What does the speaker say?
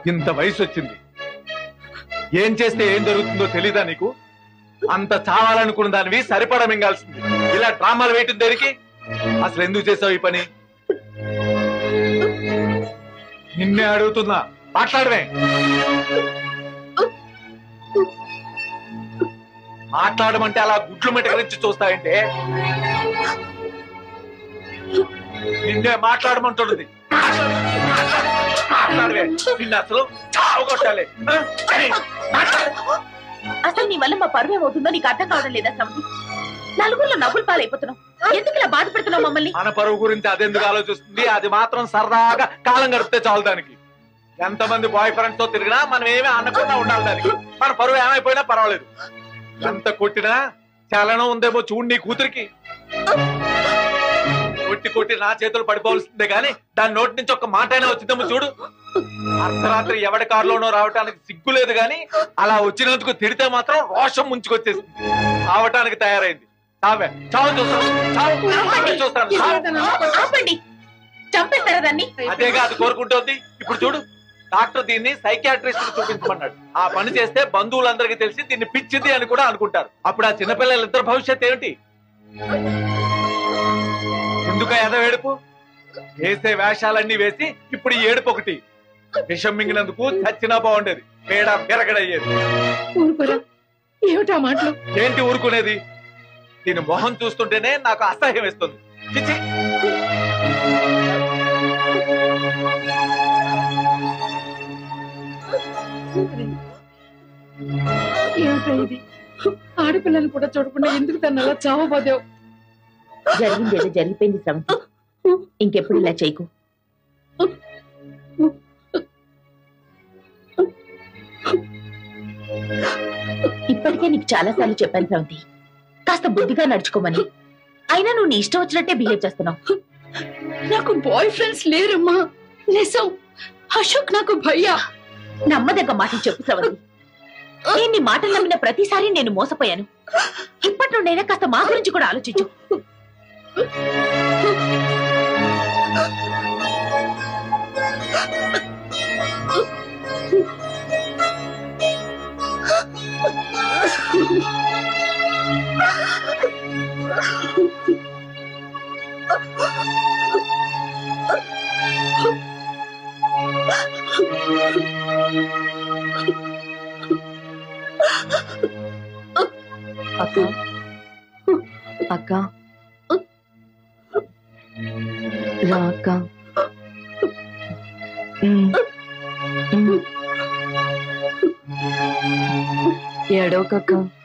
ఇంత వయసు వచ్చింది ఏం చేస్తే ఏం జరుగుతుందో తెలీదా నీకు అంత చావాలనుకున్న దానివి సరిపడ మింగాల్సింది ఇలా డ్రామాలు వేయటం దేనికి అసలు ఎందుకు చేసావు ఈ పని నిన్నే అడుగుతున్నా మాట్లాడమే మాట్లాడమంటే అలా గుడ్లు మెటకరించి చూస్తాయంటే నిన్నే మాట్లాడమంటున్నది మాట్లాడవే నిన్ను అసలు చావు కొట్టాలి ఆ? మాట్లాడు. అసలు నీ వల్ల మా పరువు ఏమవుతుందో నీకు అర్థం కావడం లేదా సమితి నలుగురిలో నవ్వులు పాలైపోతున్నావు ఎందుకు ఇలా బాధపెడుతున్నావు మమ్మల్ని మన పరువు గురించి అదెందుకు ఆలోచిస్తుంది అది మాత్రం సరదాగా కాలం గడిపితే చాలు దానికి ఎంతమంది బాయ్ ఫ్రెండ్స్ తో తిరిగినా మనం ఏమీ అనకుండా ఉండాలి దానికి మన పరువు ఏమైపోయినా పర్వాలేదు ఎంత కొట్టినా చలనం ఉందేమో చూడు నీ కూతురికి కొట్టి కొట్టి నా చేతులు పడిపోవలసిందే గాని దాని నోటి నుంచి ఒక మాట అయినా వచ్చిందేమో చూడు అర్ధరాత్రి ఎవడి కారులోనో రావటానికి సిగ్గు లేదు గాని అలా వచ్చినందుకు తిడితే మాత్రం రోషం ముంచుకొచ్చేసింది రావటానికి తయారైంది చావే చావు చూస్తాను చావు చావే చూస్తాను చావు. ఆపండి చంపేస్తారా దాన్ని అదేగా అది కోరుకుంటోంది ఇప్పుడు చూడు డాక్టర్ దీన్ని సైకియాట్రిస్ట్ కి చూపించమన్నాడు ఆ పని చేస్తే బంధువులందరికీ తెలిసి దీన్ని పిచ్చింది అని కూడా అనుకుంటారు అప్పుడు ఆ చిన్నపిల్లల ఇద్దరు భవిష్యత్ ఏమిటి ఎందుక ఎదవేడుపు వేసే వేషాలన్నీ వేసి ఇప్పుడు ఈ ఏడుపు ఒకటి విషం మింగినందుకు చచ్చినా బాగుండేది పేడ పెరగడయ్యేది ఊరుకోరా ఏమిటా మాటలు ఏంటి ఊరుకునేది దీని మొహం చూస్తుంటేనే నాకు అసహ్యం వేస్తుంది చిచి ఏమిటా ఇది ఆడపిల్లలు కూడా చూడకుండా ఎందుకు తను అలా చావబోదావు జరిగింది ఏదో జరిగిపోయింది శ్రవంతి ఇంకెప్పుడు ఇలా చేయకు ఇప్పటికే నీకు చాలా సార్లు చెప్పాను శ్రవంతి కాస్త బుద్ధిగా నడుచుకోమని అయినా నువ్వు నీ ఇష్టం వచ్చినట్టే బిహేవ్ చేస్తున్నావు నాకు బాయ్ ఫ్రెండ్స్ లేరమ్మా నిజం అశోక్ నాకు భయ్యా నమ్మదగ్గ మాటలు చెప్పు శ్రవంతి నేను నీ మాటలు నమ్మిన ప్రతిసారి నేను మోసపోయాను ఇప్పటి నుండైనా కాస్త మా గురించి కూడా ఆలోచించు అక్క అక్క రా అక్క ఉమ్. ఉమ్. ఏడోకక్క